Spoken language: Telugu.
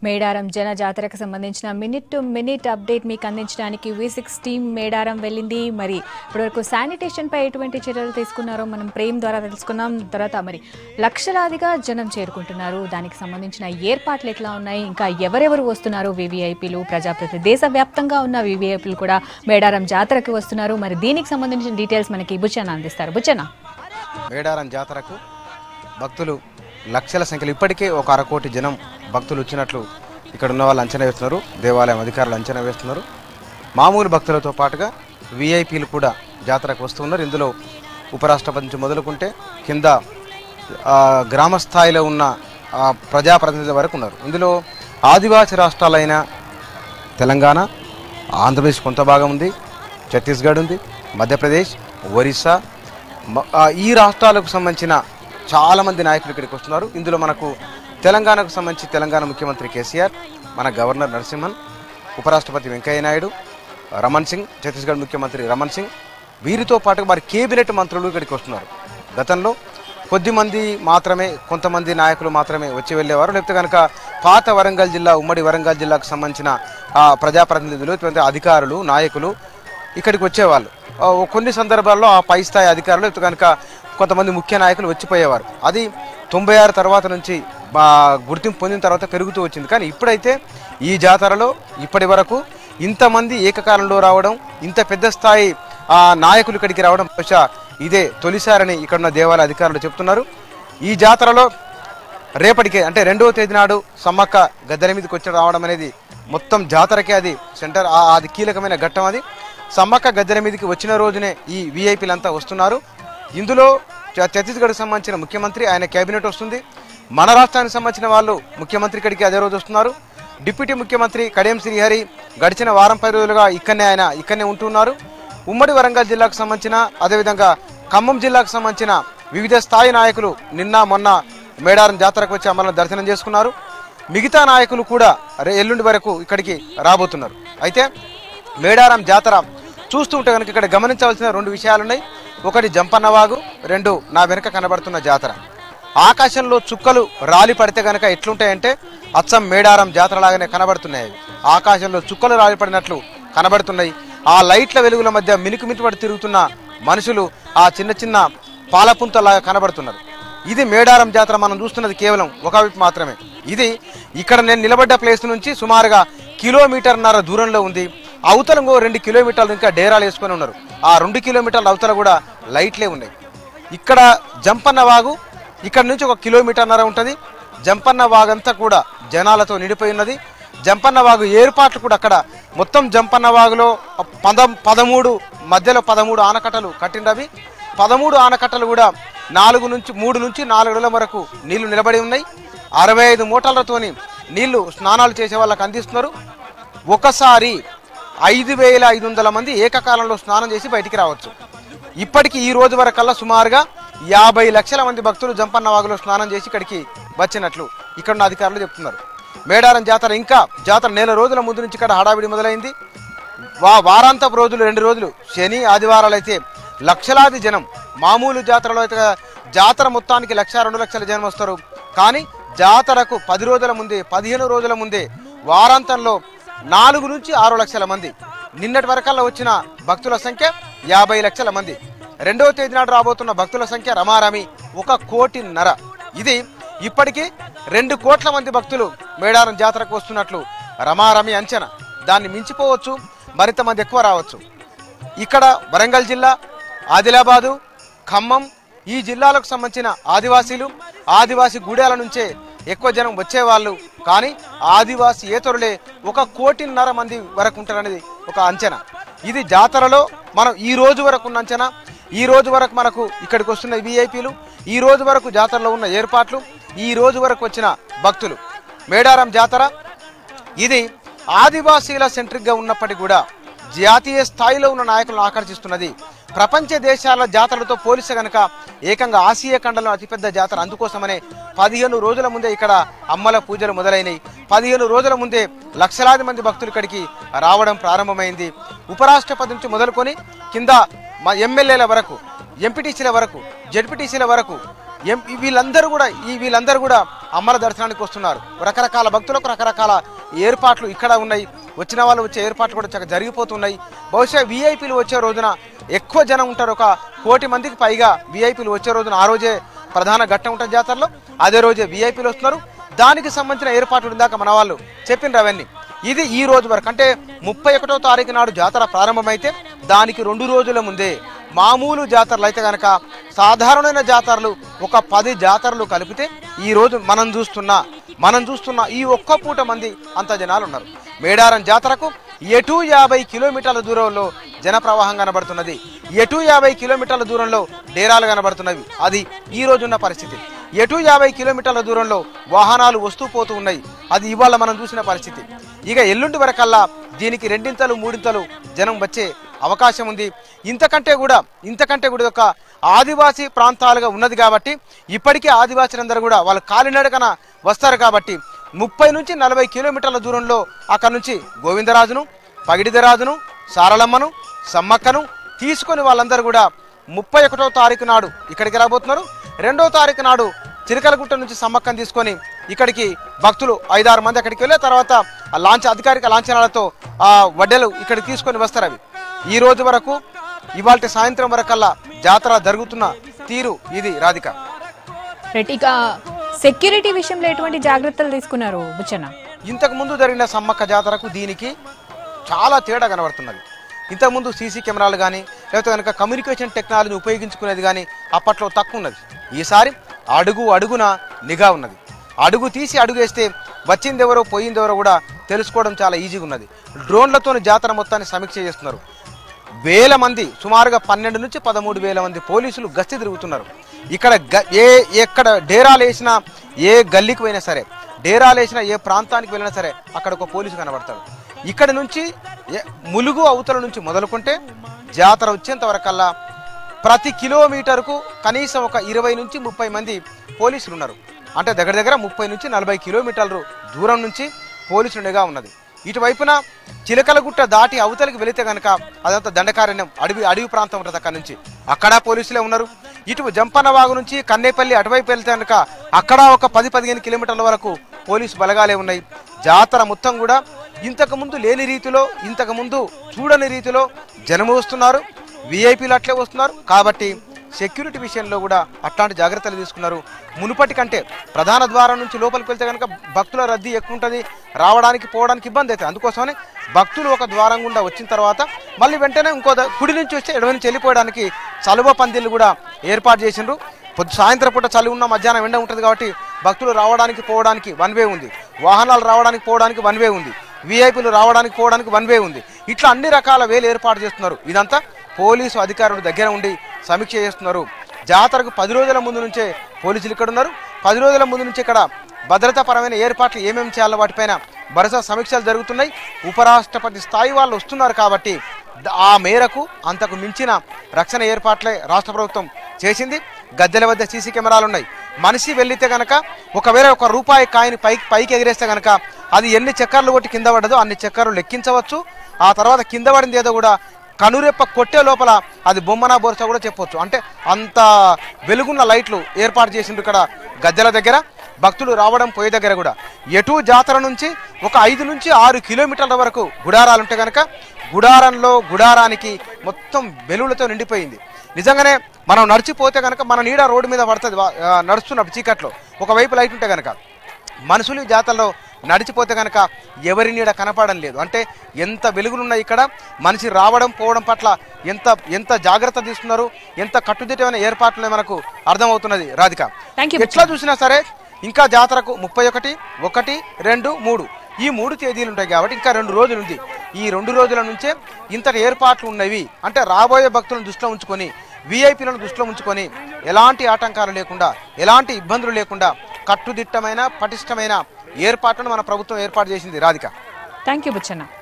మేడారం జన జాతరకు సంబంధించిన మినిట్ టు మినిట్ అప్డేట్ మీకు అందించడానికి వి సిక్స్ టీమ్ మేడారం వెళ్ళింది మరి ఇప్పటివరకు శానిటేషన్ పై ఎటువంటి చర్యలు తీసుకున్నారో మనం ప్రేమ్ ద్వారా తెలుసుకున్నాం తర్వాత మరి లక్షలాదిగా జనం చేరుకుంటున్నారు దానికి సంబంధించిన ఏర్పాట్లు ఎట్లా ఉన్నాయి ఇంకా ఎవరెవరు వస్తున్నారు వివిఐపీలు ప్రజాప్రతినిధి దేశవ్యాప్తంగా ఉన్న వివిఐపీలు కూడా మేడారం జాతరకు వస్తున్నారు మరి దీనికి సంబంధించిన డీటెయిల్స్ మనకి బుచ్చన్న అందిస్తారు బుచ్చన్న మేడారం జాతరకు భక్తులు లక్షల సంఖ్యలో ఇప్పటికే ఒక అరకోటి జనం భక్తులు వచ్చినట్లు ఇక్కడ ఉన్న వాళ్ళు అంచనా వేస్తున్నారు దేవాలయం అధికారులు అంచనా వేస్తున్నారు మామూలు భక్తులతో పాటుగా విఐపీలు కూడా జాతరకు వస్తున్నారు ఇందులో ఉపరాష్ట్రపతి నుంచి మొదలుకుంటే కింద ఆ, గ్రామ స్థాయిలో ఉన్న ఆ, ప్రజాప్రతినిధుల వరకు ఉన్నారు ఇందులో ఆదివాసి రాష్ట్రాలైన తెలంగాణ ఆంధ్రప్రదేశ్ కొంత భాగం ఉంది ఛత్తీస్గఢ్ ఉంది మధ్యప్రదేశ్ ఒరిస్సా మ- ఆ, ఈ రాష్ట్రాలకు సంబంధించిన చాలామంది నాయకులు ఇక్కడికి వస్తున్నారు ఇందులో మనకు తెలంగాణకు సంబంధించి తెలంగాణ ముఖ్యమంత్రి కేసీఆర్ మన గవర్నర్ నరసింహన్ ఉపరాష్ట్రపతి వెంకయ్య నాయుడు రమణ్ సింగ్ ఛత్తీస్గఢ్ ముఖ్యమంత్రి రమణ్ సింగ్ వీరితో పాటు వారి కేబినెట్ మంత్రులు ఇక్కడికి వస్తున్నారు గతంలో కొద్ది మంది మాత్రమే కొంతమంది నాయకులు మాత్రమే వచ్చి వెళ్ళేవారు లేకపోతే కనుక పాత వరంగల్ జిల్లా ఉమ్మడి వరంగల్ జిల్లాకు సంబంధించిన ఆ, ప్రజాప్రతినిధులు లేకపోతే అధికారులు నాయకులు ఇక్కడికి వచ్చేవాళ్ళు ఆ, కొన్ని సందర్భాల్లో ఆ పై స్థాయి అధికారులు లేకపోతే కనుక కొంతమంది ముఖ్య నాయకులు వచ్చిపోయేవారు అది తొంభై ఆరు తర్వాత నుంచి బా గుర్తింపు పొందిన తర్వాత పెరుగుతూ వచ్చింది కానీ ఇప్పుడైతే ఈ జాతరలో ఇప్పటి వరకు ఇంతమంది ఏకకాలంలో రావడం ఇంత పెద్ద స్థాయి ఆ, నాయకులు ఇక్కడికి రావడం బహుశా ఇదే తొలిసారని ఇక్కడ ఉన్న దేవాలయ అధికారులు చెప్తున్నారు ఈ జాతరలో రేపటికే అంటే రెండవ తేదీ నాడు సమ్మక్క గద్దెల మీదకి వచ్చి రావడం అనేది మొత్తం జాతరకే అది సెంటర్ ఆ- అది కీలకమైన ఘట్టం అది సమ్మక్క గద్దెల మీదకి వచ్చిన రోజునే ఈ విఐపీలంతా వస్తున్నారు ఇందులో ఛ- ఛత్తీస్గఢ్కి సంబంధించిన ముఖ్యమంత్రి ఆయన కేబినెట్ వస్తుంది మన రాష్ట్రానికి సంబంధించిన వాళ్ళు ముఖ్యమంత్రి ఇక్కడికి అదే రోజు వస్తున్నారు డిప్యూటీ ముఖ్యమంత్రి కడియం శ్రీహరి గడిచిన వారం పది రోజులుగా ఇక్కడనే ఆయన ఇక్కడనే ఉంటున్నారు ఉమ్మడి వరంగల్ జిల్లాకు సంబంధించిన అదేవిధంగా ఖమ్మం జిల్లాకు సంబంధించిన వివిధ స్థాయి నాయకులు నిన్న మొన్న మేడారం జాతరకు వచ్చి అమ్మలను దర్శనం చేసుకున్నారు మిగతా నాయకులు కూడా రే ఎల్లుండి వరకు ఇక్కడికి రాబోతున్నారు అయితే మేడారం జాతర చూస్తుంటే కనుక ఇక్కడ గమనించవలసిన రెండు విషయాలు ఉన్నాయి ఒకటి జంపన్నవాగు రెండు నా వెనుక కనబడుతున్న జాతర ఆకాశంలో చుక్కలు రాలి పడితే కనుక ఎట్లుంటాయంటే అచ్చం మేడారం జాతర లాగానే కనబడుతున్నాయి అవి. ఆకాశంలో చుక్కలు రాలి పడినట్లు కనబడుతున్నాయి ఆ లైట్ల వెలుగుల మధ్య మినుకు మినుపడి తిరుగుతున్న మనుషులు ఆ చిన్న చిన్న పాలపుంతలాగా కనబడుతున్నారు ఇది మేడారం జాతర మనం చూస్తున్నది కేవలం ఒక వైపు మాత్రమే ఇది ఇక్కడ నేను నిలబడ్డ ప్లేస్ నుంచి సుమారుగా కిలోమీటర్న్నర దూరంలో ఉంది అవతల ఇంకో రెండు కిలోమీటర్లు ఇంకా డేరాలు వేసుకొని ఉన్నారు ఆ రెండు కిలోమీటర్ల అవతల కూడా లైట్లే ఉన్నాయి ఇక్కడ జంపన్న వాగు ఇక్కడ నుంచి ఒక కిలోమీటర్న్నర ఉంటుంది జంపన్న వాగంతా కూడా జనాలతో నిండిపోయి ఉన్నది జంపన్న వాగు ఏర్పాట్లు కూడా అక్కడ మొత్తం జంపన్న వాగులో పద పదమూడు మధ్యలో పదమూడు ఆనకట్టలు కట్టినవి పదమూడు ఆనకట్టలు కూడా నాలుగు నుంచి మూడు నుంచి నాలుగు అడుగుల వరకు నీళ్లు నిలబడి ఉన్నాయి అరవై ఐదు మోటార్లతోని నీళ్లు స్నానాలు చేసే వాళ్ళకి అందిస్తున్నారు ఒకసారి ఐదు వేల ఐదు వందల మంది ఏకకాలంలో స్నానం చేసి బయటికి రావచ్చు ఇప్పటికి ఈ రోజు వరకల్లా సుమారుగా యాభై లక్షల మంది భక్తులు జంపన్న వాగులో స్నానం చేసి ఇక్కడికి వచ్చినట్లు ఇక్కడ ఉన్న అధికారులు చెప్తున్నారు మేడారం జాతర ఇంకా జాతర నెల రోజుల ముందు నుంచి ఇక్కడ హడావిడి మొదలైంది వా వారాంతపు రోజులు రెండు రోజులు శని ఆదివారాలు అయితే లక్షలాది జనం మామూలు జాతరలో అయితే జాతర మొత్తానికి లక్ష రెండు లక్షల జనం వస్తారు కానీ జాతరకు పది రోజుల ముందే పదిహేను రోజుల ముందే వారాంతంలో నాలుగు నుంచి ఆరు లక్షల మంది నిన్నటి వరకల్లా వచ్చిన భక్తుల సంఖ్య యాభై లక్షల మంది రెండవ తేదీ నాడు రాబోతున్న భక్తుల సంఖ్య రమారమి ఒక కోటిన్నర ఇది ఇప్పటికీ రెండు కోట్ల మంది భక్తులు మేడారం జాతరకు వస్తున్నట్లు రమారమి అంచనా దాన్ని మించిపోవచ్చు మరింత మంది ఎక్కువ రావచ్చు ఇక్కడ వరంగల్ జిల్లా ఆదిలాబాదు ఖమ్మం ఈ జిల్లాలకు సంబంధించిన ఆదివాసీలు ఆదివాసీ గూడాల నుంచే ఎక్కువ జనం వచ్చేవాళ్ళు కానీ ఆదివాసీ ఏతరులే ఒక కోటిన్నర మంది వరకు ఉంటారనేది ఒక అంచనా ఇది జాతరలో మనం ఈ రోజు వరకు ఉన్న అంచనా ఈ రోజు వరకు మనకు ఇక్కడికి వస్తున్న విఐపీలు ఈ రోజు వరకు జాతరలో ఉన్న ఏర్పాట్లు ఈ రోజు వరకు వచ్చిన భక్తులు మేడారం జాతర ఇది ఆదివాసీల సెంట్రిక్గా ఉన్నప్పటికీ కూడా జాతీయ స్థాయిలో ఉన్న నాయకులను ఆకర్షిస్తున్నది ప్రపంచ దేశాల జాతరలతో పోలిస్తే గనక ఏకంగా ఆసియా ఖండంలో అతిపెద్ద జాతర అందుకోసమనే పదిహేను రోజుల ముందే ఇక్కడ అమ్మల పూజలు మొదలైనవి పదిహేను రోజుల ముందే లక్షలాది మంది భక్తులు ఇక్కడికి రావడం ప్రారంభమైంది ఉపరాష్ట్రపతి నుంచి మొదలుకొని కింద మా ఎమ్మెల్యేల వరకు ఎంపీటీసీల వరకు జడ్పీటీసీల వరకు ఎం వీళ్ళందరూ కూడా ఈ వీళ్ళందరూ కూడా అమ్మల దర్శనానికి వస్తున్నారు రకరకాల భక్తులకు రకరకాల ఏర్పాట్లు ఇక్కడ ఉన్నాయి వచ్చిన వాళ్ళు వచ్చే ఏర్పాట్లు కూడా చక్కగా జరిగిపోతున్నాయి బహుశా విఐపీలు వచ్చే రోజున ఎక్కువ జనం ఉంటారు ఒక కోటి మందికి పైగా విఐపీలు వచ్చే రోజున ఆ రోజే ప్రధాన ఘట్టం ఉంటుంది జాతరలో అదే రోజే విఐపీలు వస్తున్నారు దానికి సంబంధించిన ఏర్పాట్లు ఇందాక మన వాళ్ళు చెప్పిన అవన్నీ ఇది ఈ రోజు వరకు అంటే ముప్పై ఒకటో తారీఖు నాడు జాతర ప్రారంభమైతే దానికి రెండు రోజుల ముందే మామూలు జాతరలు అయితే కనుక సాధారణమైన జాతరలు ఒక పది జాతరలు కలిపితే ఈ రోజు మనం చూస్తున్న మనం చూస్తున్న ఈ ఒక్క పూట మంది అంత జనాలు ఉన్నారు మేడారం జాతరకు ఎటు యాభై కిలోమీటర్ల దూరంలో జన ప్రవాహం కనబడుతున్నది ఎటు యాభై కిలోమీటర్ల దూరంలో డేరాలు కనబడుతున్నవి అది ఈ రోజున్న పరిస్థితి ఎటు యాభై కిలోమీటర్ల దూరంలో వాహనాలు వస్తూ పోతూ ఉన్నాయి అది ఇవాళ మనం చూసిన పరిస్థితి ఇక ఎల్లుండి వరకల్లా దీనికి రెండింతలు మూడింతలు జనం వచ్చే అవకాశం ఉంది ఇంతకంటే కూడా ఇంతకంటే కూడా ఒక ఆదివాసీ ప్రాంతాలుగా ఉన్నది కాబట్టి ఇప్పటికే ఆదివాసీలందరూ కూడా వాళ్ళు కాలినడకన వస్తారు కాబట్టి ముప్పై నుంచి నలభై కిలోమీటర్ల దూరంలో అక్కడ నుంచి గోవిందరాజును పగిడిదరాజును సారలమ్మను సమ్మక్కను తీసుకొని వాళ్ళందరూ కూడా ముప్పై ఒకటో తారీఖు నాడు ఇక్కడికి రాబోతున్నారు రెండో తారీఖు నాడు చిరకలగుట్ట నుంచి సమ్మక్కను తీసుకొని ఇక్కడికి భక్తులు ఐదారు మంది అక్కడికి వెళ్ళే తర్వాత ఆ లాంఛ అధికారిక లాంఛనాలతో ఆ వడ్డెలు ఇక్కడికి తీసుకొని వస్తారు అవి ఈ రోజు వరకు ఇవాళ సాయంత్రం వరకల్లా జాతర జరుగుతున్న తీరు ఇది రాధిక రైట్ ఇక సెక్యూరిటీ విషయంలో ఎటువంటి జాగ్రత్తలు తీసుకున్నారు బుచ్చన్న ఇంతకు ముందు జరిగిన సమ్మక్క జాతరకు దీనికి చాలా తేడా కనబడుతున్నది ఇంతకుముందు సీసీ కెమెరాలు కానీ లేకపోతే కనుక కమ్యూనికేషన్ టెక్నాలజీ ఉపయోగించుకునేది కానీ అప్పట్లో తక్కువ ఉన్నది ఈసారి అడుగు అడుగున నిఘా ఉన్నది అడుగు తీసి అడుగు వేస్తే వచ్చిందెవరో పోయిందెవరో కూడా తెలుసుకోవడం చాలా ఈజీగా ఉన్నది డ్రోన్లతో జాతర మొత్తాన్ని సమీక్ష చేస్తున్నారు వేల మంది సుమారుగా పన్నెండు నుంచి పదమూడు వేల మంది పోలీసులు గస్తీ తిరుగుతున్నారు ఇక్కడ గ- ఏ ఎక్కడ డేరాలు వేసినా ఏ గల్లీకి పోయినా సరే డేరాలు వేసినా ఏ ప్రాంతానికి వెళ్ళినా సరే అక్కడ ఒక పోలీసు కనబడతాడు ఇక్కడ నుంచి ఏ- ములుగు అవతల నుంచి మొదలుకుంటే జాతర వచ్చేంత వరకల్లా ప్రతి కిలోమీటర్కు కనీసం ఒక ఇరవై నుంచి ముప్పై మంది పోలీసులు ఉన్నారు అంటే దగ్గర దగ్గర ముప్పై నుంచి నలభై కిలోమీటర్లు దూరం నుంచి పోలీసులు నిఘా ఉన్నది ఇటువైపున చిలకలగుట్ట దాటి అవతలికి వెళితే కనుక అదంతా దండకారణ్యం అడవి అడవి ప్రాంతం ఉంటుంది అక్కడ నుంచి అక్కడ పోలీసులే ఉన్నారు ఇటు జంపన్న వాగు నుంచి కన్నేపల్లి అటువైపు వెళ్తే కనుక అక్కడ ఒక పది పదిహేను కిలోమీటర్ల వరకు పోలీసు బలగాలే ఉన్నాయి జాతర మొత్తం కూడా ఇంతకు ముందు లేని రీతిలో ఇంతకు ముందు చూడని రీతిలో జనము వస్తున్నారు విఐపీలు అట్లే వస్తున్నారు కాబట్టి సెక్యూరిటీ విషయంలో కూడా అట్లాంటి జాగ్రత్తలు తీసుకున్నారు మునుపటి కంటే ప్రధాన ద్వారం నుంచి లోపలికి వెళ్తే కనుక భక్తుల రద్దీ ఎక్కువ ఉంటుంది రావడానికి పోవడానికి ఇబ్బంది అవుతుంది అందుకోసమని భక్తులు ఒక ద్వారం గుండా వచ్చిన తర్వాత మళ్ళీ వెంటనే ఇంకో ద- కుడి నుంచి వస్తే ఎడమ నుంచి వెళ్ళిపోవడానికి చలువ పందిళ్ళు కూడా ఏర్పాటు చేసిండ్రు పొద్దు సాయంత్రం పూట చలి ఉన్న మధ్యాహ్నం ఎండ ఉంటుంది కాబట్టి భక్తులు రావడానికి పోవడానికి వన్ వే ఉంది వాహనాలు రావడానికి పోవడానికి వన్ వే ఉంది విఐపీలు రావడానికి పోవడానికి వన్ వే ఉంది ఇట్లా అన్ని రకాల వేలు ఏర్పాటు చేస్తున్నారు ఇదంతా పోలీసు అధికారులు దగ్గర ఉండి సమీక్ష చేస్తున్నారు జాతరకు పది రోజుల ముందు నుంచే పోలీసులు ఇక్కడ ఉన్నారు పది రోజుల ముందు నుంచి ఇక్కడ భద్రతాపరమైన ఏర్పాట్లు ఏమేమి చేయాలో వాటిపైన వరుస సమీక్షలు జరుగుతున్నాయి ఉపరాష్ట్రపతి స్థాయి వాళ్ళు వస్తున్నారు కాబట్టి ద- ఆ మేరకు అంతకు మించిన రక్షణ ఏర్పాట్లే రాష్ట్ర ప్రభుత్వం చేసింది గద్దెల వద్ద సీసీ కెమెరాలు ఉన్నాయి మనిషి వెళ్ళితే గనక ఒకవేళ ఒక రూపాయి కాయిని పైకి పైకి ఎగిరేస్తే గనక అది ఎన్ని చక్కర్లు కొట్టి కింద పడ్డదో అన్ని చక్కర్లు లెక్కించవచ్చు ఆ తర్వాత కింద పడింది ఏదో కూడా కనురెప్ప కొట్టే లోపల అది బొమ్మనా బోర్సా కూడా చెప్పొచ్చు అంటే అంత వెలుగున్న లైట్లు ఏర్పాటు చేసిండ్రు ఇక్కడ గద్దెల దగ్గర భక్తులు రావడం పోయే దగ్గర కూడా ఎటు జాతర నుంచి ఒక ఐదు నుంచి ఆరు కిలోమీటర్ల వరకు గుడారాలు ఉంటే కనుక గుడారంలో గుడారానికి మొత్తం వెలుగులతో నిండిపోయింది నిజంగానే మనం నడిచిపోతే కనుక మన నీడ రోడ్డు మీద పడుతుంది వా- ఆ, నడుస్తున్నప్పుడు చీకట్లో ఒకవైపు లైట్ ఉంటే కనుక మనుషులు ఈ జాతరలో నడిచిపోతే కనుక ఎవరి నీడ కనపడడం లేదు అంటే ఎంత వెలుగులున్నాయి ఇక్కడ మనిషి రావడం పోవడం పట్ల ఎంత ఎంత జాగ్రత్త తీసుకున్నారు ఎంత కట్టుదిట్టమైన ఏర్పాట్లు మనకు అర్థమవుతున్నది రాధిక థ్యాంక్ యూ ఎట్లా చూసినా సరే ఇంకా జాతరకు ముప్పై ఒకటి ఒకటి రెండు మూడు ఈ మూడు తేదీలు ఉంటాయి కాబట్టి ఇంకా రెండు రోజులు ఉంది ఈ రెండు రోజుల నుంచే ఇంతటి ఏర్పాట్లు ఉన్నవి అంటే రాబోయే భక్తులను దృష్టిలో ఉంచుకొని విఐపీలను దృష్టిలో ఉంచుకొని ఎలాంటి ఆటంకాలు లేకుండా ఎలాంటి ఇబ్బందులు లేకుండా కట్టుదిట్టమైన పటిష్టమైన ఏర్పాట్లను మన ప్రభుత్వం ఏర్పాటు చేసింది రాధిక థ్యాంక్ యూ బుచ్చన్న